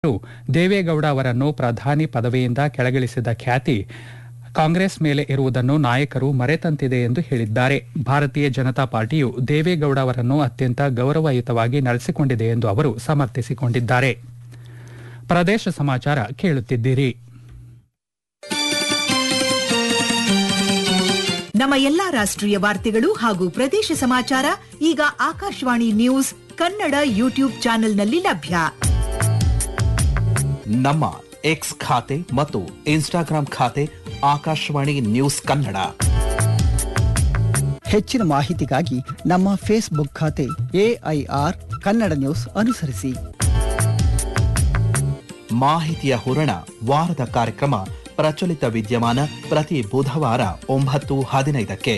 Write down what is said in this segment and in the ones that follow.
ಅವರು ದೇವೇಗೌಡ ಅವರನ್ನು ಪ್ರಧಾನಿ ಪದವಿಯಿಂದ ಕೆಳಗಿಳಿಸಿದ ಖ್ಯಾತಿ ಕಾಂಗ್ರೆಸ್ ಮೇಲೆ ಇರುವುದನ್ನು ನಾಯಕರು ಮರೆತಂತಿದೆ ಎಂದು ಹೇಳಿದ್ದಾರೆ ಭಾರತೀಯ ಜನತಾ ಪಾರ್ಟಿಯು ದೇವೇಗೌಡ ಅವರನ್ನು ಅತ್ಯಂತ ಗೌರವಯುತವಾಗಿ ನಡೆಸಿಕೊಂಡಿದೆ ಎಂದು ಅವರು ಸಮರ್ಥಿಸಿಕೊಂಡಿದ್ದಾರೆ ಪ್ರದೇಶ ಸಮಾಚಾರ ಕೇಳುತ್ತಿದ್ದೀರಿ ನಮ್ಮ ಎಲ್ಲಾ ರಾಷ್ಟ್ರೀಯ ವಾರ್ತೆಗಳು ಹಾಗೂ ಪ್ರದೇಶ ಸಮಾಚಾರ ಈಗ ಆಕಾಶವಾಣಿ ನ್ಯೂಸ್ ಕನ್ನಡ ಯೂಟ್ಯೂಬ್ ಚಾನೆಲ್ನಲ್ಲಿ ಲಭ್ಯ ನಮ್ಮ ಎಕ್ಸ್ ಖಾತೆ ಮತ್ತು ಇನ್ಸ್ಟಾಗ್ರಾಂ ಖಾತೆ ಆಕಾಶವಾಣಿ ನ್ಯೂಸ್ ಕನ್ನಡ ಹೆಚ್ಚಿನ ಮಾಹಿತಿಗಾಗಿ ನಮ್ಮ ಫೇಸ್ಬುಕ್ ಖಾತೆ ಎಐಆರ್ ಕನ್ನಡ ನ್ಯೂಸ್ ಅನುಸರಿಸಿ ಮಾಹಿತಿಯ ಹೂರಣ ವಾರದ ಕಾರ್ಯಕ್ರಮ ಪ್ರಚಲಿತ ವಿದ್ಯಮಾನ ಪ್ರತಿ ಬುಧವಾರ ಒಂಬತ್ತು ಹದಿನೈದಕ್ಕೆ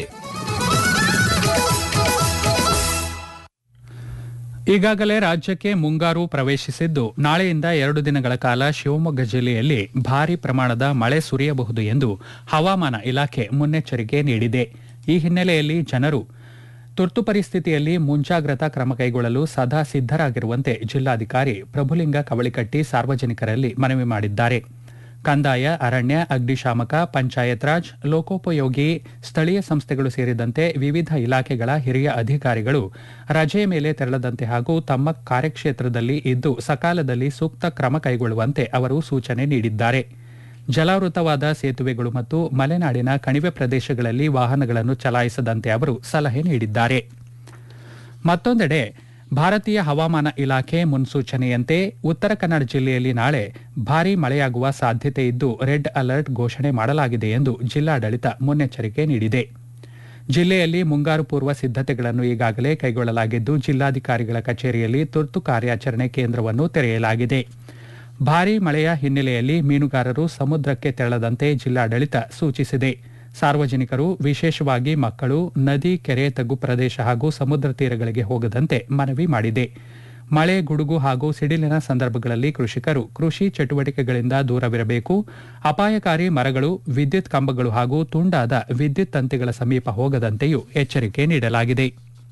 ಈಗಾಗಲೇ ರಾಜ್ಯಕ್ಕೆ ಮುಂಗಾರು ಪ್ರವೇಶಿಸಿದ್ದು ನಾಳೆಯಿಂದ ಎರಡು ದಿನಗಳ ಕಾಲ ಶಿವಮೊಗ್ಗ ಜಿಲ್ಲೆಯಲ್ಲಿ ಭಾರೀ ಪ್ರಮಾಣದ ಮಳೆ ಸುರಿಯಬಹುದು ಎಂದು ಹವಾಮಾನ ಇಲಾಖೆ ಮುನ್ನೆಚ್ಚರಿಕೆ ನೀಡಿದೆ ಈ ಹಿನ್ನೆಲೆಯಲ್ಲಿ ಜನರು ತುರ್ತು ಪರಿಸ್ಥಿತಿಯಲ್ಲಿ ಮುಂಜಾಗ್ರತಾ ಕ್ರಮ ಕೈಗೊಳ್ಳಲು ಸದಾ ಸಿದ್ದರಾಗಿರುವಂತೆ ಜಿಲ್ಲಾಧಿಕಾರಿ ಪ್ರಭುಲಿಂಗ ಕವಳಿಕಟ್ಟಿ ಸಾರ್ವಜನಿಕರಲ್ಲಿ ಮನವಿ ಮಾಡಿದ್ದಾರೆ ಕಂದಾಯ ಅರಣ್ಯ ಅಗ್ನಿಶಾಮಕ ಪಂಚಾಯತ್ ರಾಜ್ ಲೋಕೋಪಯೋಗಿ ಸ್ಥಳೀಯ ಸಂಸ್ಥೆಗಳು ಸೇರಿದಂತೆ ವಿವಿಧ ಇಲಾಖೆಗಳ ಹಿರಿಯ ಅಧಿಕಾರಿಗಳು ರಜೆಯ ಮೇಲೆ ತೆರಳದಂತೆ ಹಾಗೂ ತಮ್ಮ ಕಾರ್ಯಕ್ಷೇತ್ರದಲ್ಲಿ ಇದ್ದು ಸಕಾಲದಲ್ಲಿ ಸೂಕ್ತ ಕ್ರಮ ಕೈಗೊಳ್ಳುವಂತೆ ಅವರು ಸೂಚನೆ ನೀಡಿದ್ದಾರೆ ಜಲಾವೃತವಾದ ಸೇತುವೆಗಳು ಮತ್ತು ಮಲೆನಾಡಿನ ಕಣಿವೆ ಪ್ರದೇಶಗಳಲ್ಲಿ ವಾಹನಗಳನ್ನು ಚಲಾಯಿಸದಂತೆ ಅವರು ಸಲಹೆ ನೀಡಿದ್ದಾರೆ ಮತ್ತೊಂದೆಡೆ ಭಾರತೀಯ ಹವಾಮಾನ ಇಲಾಖೆ ಮುನ್ಸೂಚನೆಯಂತೆ ಉತ್ತರ ಕನ್ನಡ ಜಿಲ್ಲೆಯಲ್ಲಿ ನಾಳೆ ಭಾರೀ ಮಳೆಯಾಗುವ ಸಾಧ್ಯತೆ ಇದ್ದು ರೆಡ್ ಅಲರ್ಟ್ ಘೋಷಣೆ ಮಾಡಲಾಗಿದೆ ಎಂದು ಜಿಲ್ಲಾಡಳಿತ ಮುನ್ನೆಚ್ಚರಿಕೆ ನೀಡಿದೆ ಜಿಲ್ಲೆಯಲ್ಲಿ ಮುಂಗಾರು ಪೂರ್ವ ಸಿದ್ದತೆಗಳನ್ನು ಈಗಾಗಲೇ ಕೈಗೊಳ್ಳಲಾಗಿದ್ದು ಜಿಲ್ಲಾಧಿಕಾರಿಗಳ ಕಚೇರಿಯಲ್ಲಿ ತುರ್ತು ಕಾರ್ಯಾಚರಣೆ ಕೇಂದ್ರವನ್ನು ತೆರೆಯಲಾಗಿದೆ ಭಾರೀ ಮಳೆಯ ಹಿನ್ನೆಲೆಯಲ್ಲಿ ಮೀನುಗಾರರು ಸಮುದ್ರಕ್ಕೆ ತೆರಳದಂತೆ ಜಿಲ್ಲಾಡಳಿತ ಸೂಚಿಸಿದೆ ಸಾರ್ವಜನಿಕರು ವಿಶೇಷವಾಗಿ ಮಕ್ಕಳು ನದಿ ಕೆರೆ ತಗ್ಗು ಪ್ರದೇಶ ಹಾಗೂ ಸಮುದ್ರ ತೀರಗಳಿಗೆ ಹೋಗದಂತೆ ಮನವಿ ಮಾಡಿದೆ ಮಳೆ ಗುಡುಗು ಹಾಗೂ ಸಿಡಿಲಿನ ಸಂದರ್ಭಗಳಲ್ಲಿ ಕೃಷಿಕರು ಕೃಷಿ ಚಟುವಟಿಕೆಗಳಿಂದ ದೂರವಿರಬೇಕು ಅಪಾಯಕಾರಿ ಮರಗಳು ವಿದ್ಯುತ್ ಕಂಬಗಳು ಹಾಗೂ ತುಂಡಾದ ವಿದ್ಯುತ್ ತಂತಿಗಳ ಸಮೀಪ ಹೋಗದಂತೆಯೂ ಎಚ್ಚರಿಕೆ ನೀಡಲಾಗಿದೆ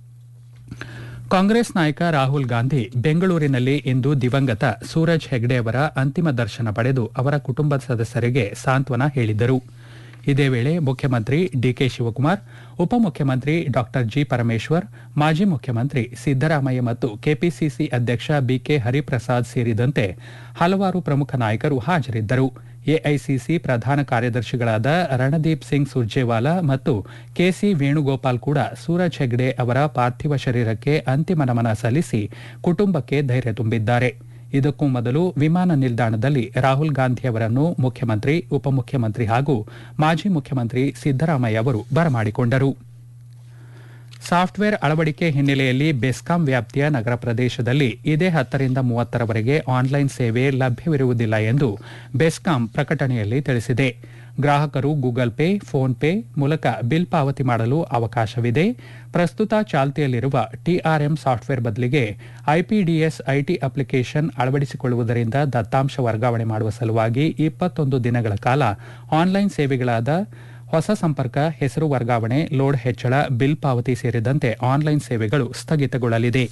ಕಾಂಗ್ರೆಸ್ ನಾಯಕ ರಾಹುಲ್ ಗಾಂಧಿ ಬೆಂಗಳೂರಿನಲ್ಲಿ ಇಂದು ದಿವಂಗತ ಸೂರಜ್ ಹೆಗ್ಡೆ ಅವರ ಅಂತಿಮ ದರ್ಶನ ಪಡೆದು ಅವರ ಕುಟುಂಬದ ಸದಸ್ಯರಿಗೆ ಸಾಂತ್ವನ ಹೇಳಿದರು ಇದೇ ವೇಳೆ ಮುಖ್ಯಮಂತ್ರಿ ಡಿಕೆ ಶಿವಕುಮಾರ್ ಉಪಮುಖ್ಯಮಂತ್ರಿ ಡಾ ಜಿ ಪರಮೇಶ್ವರ್ ಮಾಜಿ ಮುಖ್ಯಮಂತ್ರಿ ಸಿದ್ದರಾಮಯ್ಯ ಮತ್ತು ಕೆಪಿಸಿಸಿ ಅಧ್ಯಕ್ಷ ಬಿಕೆ ಹರಿಪ್ರಸಾದ್ ಸೇರಿದಂತೆ ಹಲವಾರು ಪ್ರಮುಖ ನಾಯಕರು ಹಾಜರಿದ್ದರು ಎಐಸಿಸಿ ಪ್ರಧಾನ ಕಾರ್ಯದರ್ಶಿಗಳಾದ ರಣದೀಪ್ ಸಿಂಗ್ ಸುರ್ಜೇವಾಲಾ ಮತ್ತು ಕೆಸಿ ವೇಣುಗೋಪಾಲ್ ಕೂಡ ಸೂರಜ್ ಹೆಗ್ಡೆ ಅವರ ಪಾರ್ಥಿವ ಶರೀರಕ್ಕೆ ಅಂತಿಮ ನಮನ ಸಲ್ಲಿಸಿ ಕುಟುಂಬಕ್ಕೆ ಧೈರ್ಯ ತುಂಬಿದ್ದಾರೆ ಇದಕ್ಕೂ ಮೊದಲು ವಿಮಾನ ನಿಲ್ದಾಣದಲ್ಲಿ ರಾಹುಲ್ ಗಾಂಧಿ ಅವರನ್ನು ಮುಖ್ಯಮಂತ್ರಿ ಉಪಮುಖ್ಯಮಂತ್ರಿ ಹಾಗೂ ಮಾಜಿ ಮುಖ್ಯಮಂತ್ರಿ ಸಿದ್ದರಾಮಯ್ಯ ಅವರು ಬರಮಾಡಿಕೊಂಡರು ಸಾಫ್ಟ್ವೇರ್ ಅಳವಡಿಕೆ ಹಿನ್ನೆಲೆಯಲ್ಲಿ ಬೆಸ್ಕಾಂ ವ್ಯಾಪ್ತಿಯ ನಗರ ಪ್ರದೇಶದಲ್ಲಿ ಇದೇ ಹತ್ತರಿಂದ ಮೂವತ್ತರವರೆಗೆ ಆನ್ಲೈನ್ ಸೇವೆ ಲಭ್ಯವಿರುವುದಿಲ್ಲ ಎಂದು ಬೆಸ್ಕಾಂ ಪ್ರಕಟಣೆಯಲ್ಲಿ ತಿಳಿಸಿದೆ ಗ್ರಾಹಕರು ಗೂಗಲ್ ಪೇ ಫೋನ್ ಪೇ ಮೂಲಕ ಬಿಲ್ ಪಾವತಿ ಮಾಡಲು ಅವಕಾಶವಿದೆ ಪ್ರಸ್ತುತ ಚಾಲ್ತಿಯಲ್ಲಿರುವ ಟಿಆರ್ಎಂ ಸಾಫ್ಟ್ವೇರ್ ಬದಲಿಗೆ ಐಪಿಡಿಎಸ್ ಐಟಿ ಅಪ್ಲಿಕೇಶನ್ ಅಳವಡಿಸಿಕೊಳ್ಳುವುದರಿಂದ ದತ್ತಾಂಶ ವರ್ಗಾವಣೆ ಮಾಡುವ ಸಲುವಾಗಿ ಇಪ್ಪತ್ತೊಂದು ದಿನಗಳ ಕಾಲ ಆನ್ಲೈನ್ ಸೇವೆಗಳಾದ ಹೊಸ ಸಂಪರ್ಕ ಹೆಸರು ವರ್ಗಾವಣೆ ಲೋಡ್ ಹೆಚ್ಚಳ ಬಿಲ್ ಪಾವತಿ ಸೇರಿದಂತೆ ಆನ್ಲೈನ್ ಸೇವೆಗಳು ಸ್ಥಗಿತಗೊಳ್ಳಲಿದೆ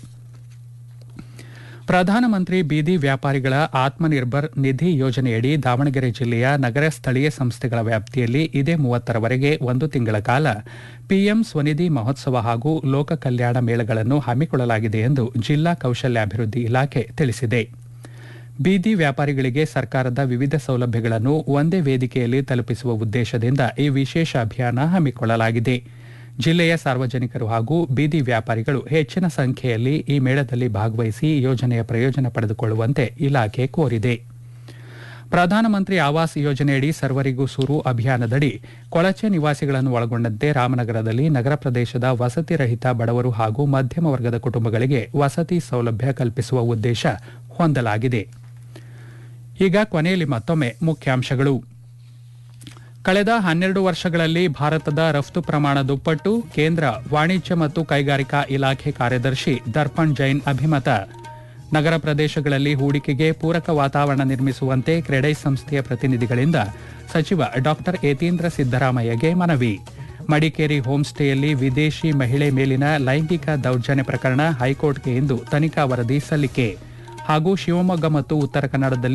ಪ್ರಧಾನಮಂತ್ರಿ ಬೀದಿ ವ್ಯಾಪಾರಿಗಳ ಆತ್ಮನಿರ್ಭರ್ ನಿಧಿ ಯೋಜನೆಯಡಿ ದಾವಣಗೆರೆ ಜಿಲ್ಲೆಯ ನಗರ ಸ್ಥಳೀಯ ಸಂಸ್ಥೆಗಳ ವ್ಯಾಪ್ತಿಯಲ್ಲಿ ಇದೇ ಮೂವತ್ತರವರೆಗೆ ಒಂದು ತಿಂಗಳ ಕಾಲ ಪಿಎಂ ಸ್ವನಿಧಿ ಮಹೋತ್ಸವ ಹಾಗೂ ಲೋಕ ಕಲ್ಯಾಣ ಮೇಳಗಳನ್ನು ಹಮ್ಮಿಕೊಳ್ಳಲಾಗಿದೆ ಎಂದು ಜಿಲ್ಲಾ ಕೌಶಲ್ಯಾಭಿವೃದ್ಧಿ ಇಲಾಖೆ ತಿಳಿಸಿದೆ ಬೀದಿ ವ್ಯಾಪಾರಿಗಳಿಗೆ ಸರ್ಕಾರದ ವಿವಿಧ ಸೌಲಭ್ಯಗಳನ್ನು ಒಂದೇ ವೇದಿಕೆಯಲ್ಲಿ ತಲುಪಿಸುವ ಉದ್ದೇಶದಿಂದ ಈ ವಿಶೇಷ ಅಭಿಯಾನ ಹಮ್ಮಿಕೊಳ್ಳಲಾಗಿದೆ ಜಿಲ್ಲೆಯ ಸಾರ್ವಜನಿಕರು ಹಾಗೂ ಬೀದಿ ವ್ಯಾಪಾರಿಗಳು ಹೆಚ್ಚಿನ ಸಂಖ್ಯೆಯಲ್ಲಿ ಈ ಮೇಳದಲ್ಲಿ ಭಾಗವಹಿಸಿ ಯೋಜನೆಯ ಪ್ರಯೋಜನ ಪಡೆದುಕೊಳ್ಳುವಂತೆ ಇಲಾಖೆ ಕೋರಿದೆ ಪ್ರಧಾನಮಂತ್ರಿ ಆವಾಸ್ ಯೋಜನೆಯಡಿ ಸರ್ವರಿಗೂ ಸೂರು ಅಭಿಯಾನದಡಿ ಕೊಳಚೆ ನಿವಾಸಿಗಳನ್ನು ಒಳಗೊಂಡಂತೆ ರಾಮನಗರದಲ್ಲಿ ನಗರ ಪ್ರದೇಶದ ವಸತಿ ರಹಿತ ಬಡವರು ಹಾಗೂ ಮಧ್ಯಮ ವರ್ಗದ ಕುಟುಂಬಗಳಿಗೆ ವಸತಿ ಸೌಲಭ್ಯ ಕಲ್ಪಿಸುವ ಉದ್ದೇಶ ಹೊಂದಲಾಗಿದೆ ಈಗ ಕೊನೆಯಲ್ಲಿ ಮತ್ತೊಮ್ಮೆ ಮುಖ್ಯಾಂಶಗಳು ಕಳೆದ ಹನ್ನೆರಡು ವರ್ಷಗಳಲ್ಲಿ ಭಾರತದ ರಫ್ತು ಪ್ರಮಾಣ ದುಪ್ಪಟ್ಟು ಕೇಂದ್ರ ವಾಣಿಜ್ಯ ಮತ್ತು ಕೈಗಾರಿಕಾ ಇಲಾಖೆ ಕಾರ್ಯದರ್ಶಿ ದರ್ಪಣ್ ಜೈನ್ ಅಭಿಮತ ನಗರ ಪ್ರದೇಶಗಳಲ್ಲಿ ಹೂಡಿಕೆಗೆ ಪೂರಕ ವಾತಾವರಣ ನಿರ್ಮಿಸುವಂತೆ ಕ್ರೆಡೈ ಸಂಸ್ಥೆಯ ಪ್ರತಿನಿಧಿಗಳಿಂದ ಸಚಿವ ಡಾ ಯತೀಂದ್ರ ಸಿದ್ದರಾಮಯ್ಯಗೆ ಮನವಿ ಮಡಿಕೇರಿ ಹೋಂ ಸ್ಟೇಯಲ್ಲಿ ವಿದೇಶಿ ಮಹಿಳೆ ಮೇಲಿನ ಲೈಂಗಿಕ ದೌರ್ಜನ್ಯ ಪ್ರಕರಣ ಹೈಕೋರ್ಟ್ಗೆ ಇಂದು ತನಿಖಾ ವರದಿ ಸಲ್ಲಿಕೆ ಹಾಗೂ ಶಿವಮೊಗ್ಗ ಮತ್ತು ಉತ್ತರ ಕನ್ನಡದಲ್ಲಿ